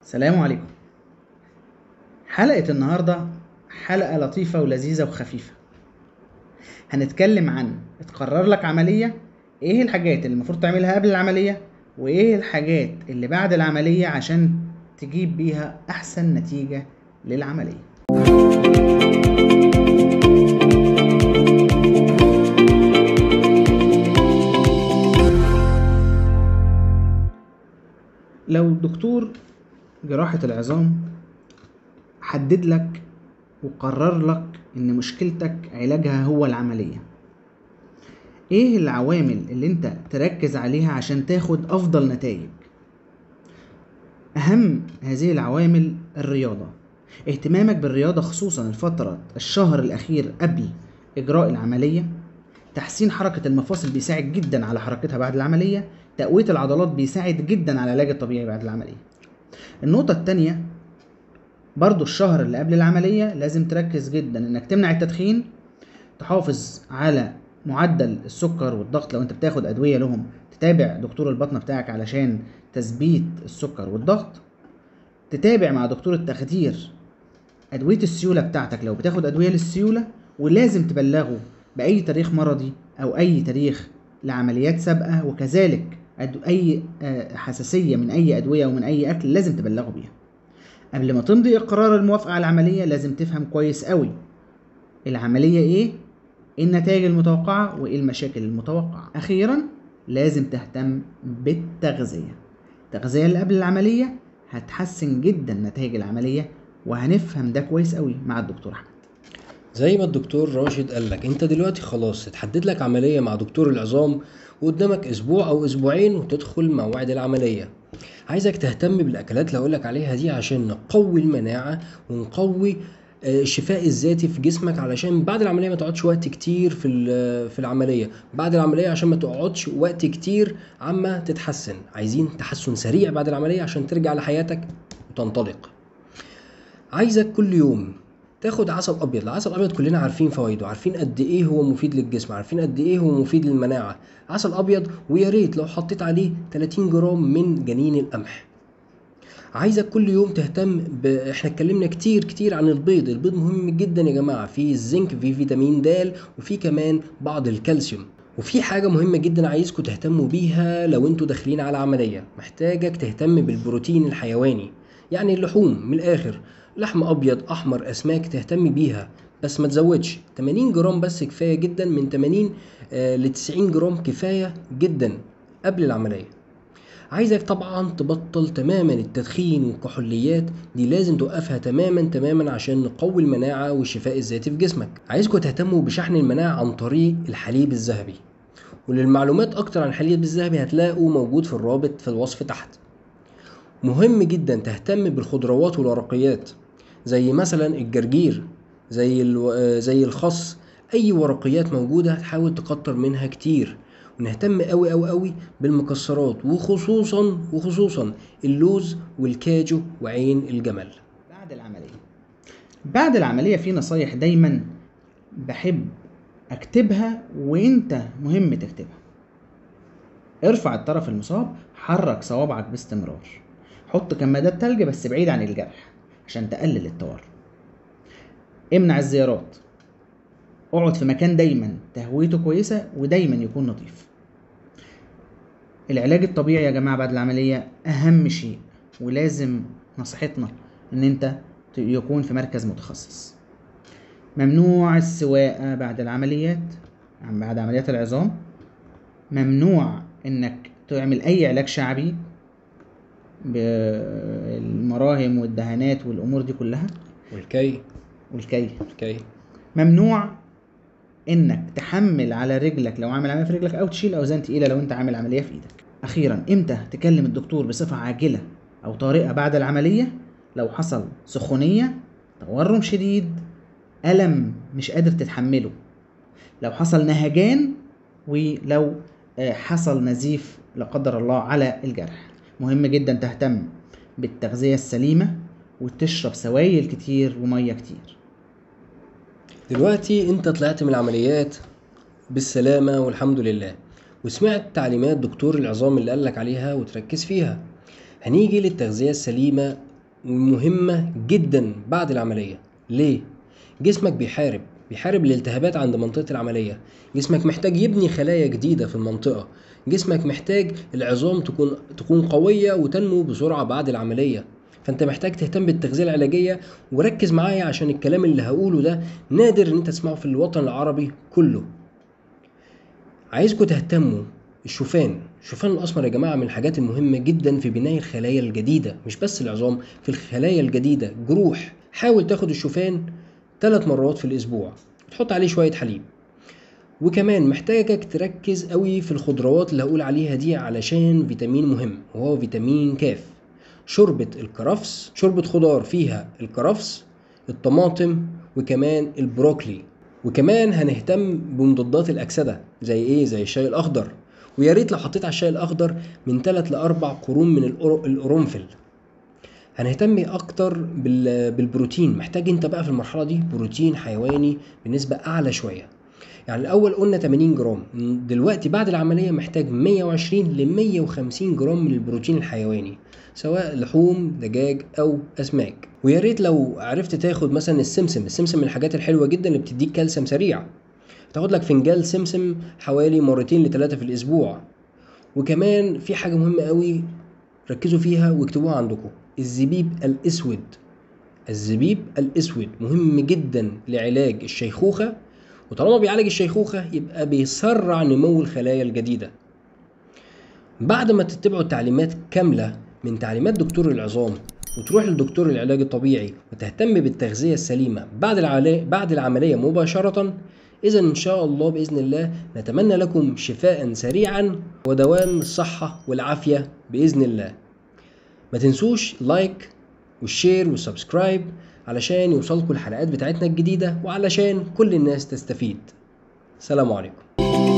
السلام عليكم حلقة النهاردة حلقة لطيفة ولذيذة وخفيفة هنتكلم عن اتقرر لك عملية ايه الحاجات اللي المفروض تعملها قبل العملية وايه الحاجات اللي بعد العملية عشان تجيب بيها احسن نتيجة للعملية لو دكتور جراحة العظام حدد لك وقرر لك ان مشكلتك علاجها هو العملية ايه العوامل اللي انت تركز عليها عشان تاخد افضل نتائج اهم هذه العوامل الرياضة اهتمامك بالرياضة خصوصا الفترة الشهر الاخير قبل اجراء العملية تحسين حركة المفاصل بيساعد جدا على حركتها بعد العملية تقوية العضلات بيساعد جدا على العلاج الطبيعي بعد العملية النقطة التانية برضو الشهر اللي قبل العملية لازم تركز جدا انك تمنع التدخين تحافظ على معدل السكر والضغط لو انت بتاخد ادوية لهم تتابع دكتور البطنة بتاعك علشان تثبيت السكر والضغط تتابع مع دكتور التخدير ادوية السيولة بتاعتك لو بتاخد ادوية للسيولة ولازم تبلغه باي تاريخ مرضي او اي تاريخ لعمليات سابقة وكذلك أد- اي آه، حساسية من اي ادوية او من اي اكل لازم تبلغه بيها قبل ما تمضي اقرار الموافقة على العملية لازم تفهم كويس قوي العملية ايه ايه النتائج المتوقعة وايه المشاكل المتوقعة اخيرا لازم تهتم بالتغذية التغذية اللي قبل العملية هتحسن جدا نتائج العملية وهنفهم ده كويس قوي مع الدكتور احمد زي ما الدكتور راشد قال لك انت دلوقتي خلاص اتحدد لك عملية مع دكتور العظام وقدامك اسبوع او اسبوعين وتدخل موعد العملية عايزك تهتم بالاكلات اللي هقولك عليها دي عشان نقوي المناعة ونقوي آه، الشفاء الذاتي في جسمك علشان بعد العملية ما تقعدش وقت كتير في ال- في العملية بعد العملية عشان ما تقعدش وقت كتير عما تتحسن عايزين تحسن سريع بعد العملية عشان ترجع لحياتك وتنطلق عايزك كل يوم تاخد عسل ابيض العسل الابيض كلنا عارفين فوائده عارفين قد ايه هو مفيد للجسم عارفين قد ايه هو مفيد للمناعه عسل ابيض ويا ريت لو حطيت عليه 30 جرام من جنين القمح عايزك كل يوم تهتم ب... احنا اتكلمنا كتير كتير عن البيض البيض مهم جدا يا جماعه فيه الزنك فيه فيتامين د وفيه كمان بعض الكالسيوم وفي حاجة مهمة جدا عايزكم تهتموا بيها لو انتوا داخلين على عملية محتاجك تهتم بالبروتين الحيواني يعني اللحوم من الآخر لحم أبيض أحمر أسماك تهتم بيها بس ما تزودش 80 جرام بس كفاية جدا من 80 آه ل 90 جرام كفاية جدا قبل العملية عايزك طبعا تبطل تماما التدخين والكحوليات دي لازم توقفها تماما تماما عشان نقوي المناعة والشفاء الذاتي في جسمك عايزكم تهتموا بشحن المناعة عن طريق الحليب الذهبي وللمعلومات اكتر عن الحليب الذهبي هتلاقوا موجود في الرابط في الوصف تحت مهم جدا تهتم بالخضروات والورقيات زي مثلا الجرجير زي الو... آه، زي الخس اي ورقيات موجوده تحاول تكتر منها كتير ونهتم قوي قوي قوي بالمكسرات وخصوصا وخصوصا اللوز والكاجو وعين الجمل بعد العملية بعد العملية في نصايح دايما بحب اكتبها وانت مهم تكتبها ارفع الطرف المصاب حرك صوابعك باستمرار حط كمادات تلج بس بعيد عن الجرح عشان تقلل التورم امنع الزيارات اقعد في مكان دايما تهويته كويسة ودايما يكون نظيف العلاج الطبيعي يا جماعة بعد العملية أهم شيء ولازم نصيحتنا إن أنت ت- يكون في مركز متخصص ممنوع السواقة بعد العمليات عم- بعد عمليات العظام ممنوع إنك تعمل أي علاج شعبي بالمراهم والدهانات والأمور دي كلها والكي والكي الكي ممنوع انك تحمل على رجلك لو عامل عمليه في رجلك او تشيل اوزان تقيله لو انت عامل عمليه في ايدك اخيرا امتى تكلم الدكتور بصفه عاجله او طارئه بعد العمليه لو حصل سخونيه تورم شديد الم مش قادر تتحمله لو حصل نهجان ولو آه، حصل نزيف لا قدر الله على الجرح مهم جدا تهتم بالتغذيه السليمه وتشرب سوائل كتير وميه كتير دلوقتي انت طلعت من العمليات بالسلامة والحمد لله وسمعت تعليمات دكتور العظام اللي قالك عليها وتركز فيها هنيجي للتغذية السليمة ومهمة جدا بعد العملية ليه؟ جسمك بيحارب بيحارب الالتهابات عند منطقة العملية جسمك محتاج يبني خلايا جديدة في المنطقة جسمك محتاج العظام تكون تكون قوية وتنمو بسرعة بعد العملية فانت محتاج تهتم بالتغذية العلاجية وركز معايا عشان الكلام اللي هقوله ده نادر ان انت تسمعه في الوطن العربي كله عايزكم تهتموا الشوفان الشوفان الاسمر يا جماعه من الحاجات المهمه جدا في بناء الخلايا الجديده مش بس العظام في الخلايا الجديده جروح حاول تاخد الشوفان ثلاث مرات في الاسبوع تحط عليه شويه حليب وكمان محتاجك تركز قوي في الخضروات اللي هقول عليها دي علشان فيتامين مهم وهو فيتامين كاف شوربة الكرفس شوربة خضار فيها الكرفس الطماطم وكمان البروكلي وكمان هنهتم بمضادات الأكسدة زي إيه زي الشاي الأخضر ويا ريت لو حطيت على الشاي الأخضر من 3 لأربع قرون من القر- القرنفل هنهتم اكتر بال- بالبروتين محتاج انت بقى في المرحله دي بروتين حيواني بنسبه اعلى شويه يعني الاول قلنا 80 جرام دلوقتي بعد العمليه محتاج 120 ل 150 جرام من البروتين الحيواني سواء لحوم دجاج او اسماك ويا ريت لو عرفت تاخد مثلا السمسم السمسم من الحاجات الحلوه جدا اللي بتديك كالسيوم سريع تاخد لك فنجان سمسم حوالي مرتين لثلاثه في الاسبوع وكمان في حاجه مهمه قوي ركزوا فيها واكتبوها عندكم الزبيب الاسود الزبيب الاسود مهم جدا لعلاج الشيخوخه وطالما بيعالج الشيخوخه يبقى بيسرع نمو الخلايا الجديده بعد ما تتبعوا التعليمات كامله من تعليمات دكتور العظام وتروح لدكتور العلاج الطبيعي وتهتم بالتغذيه السليمه بعد العمليه بعد العمليه مباشره اذا ان شاء الله باذن الله نتمنى لكم شفاء سريعا ودوام الصحه والعافيه باذن الله ما تنسوش لايك والشير والسبسكرايب علشان يوصلكم الحلقات بتاعتنا الجديدة وعلشان كل الناس تستفيد سلام عليكم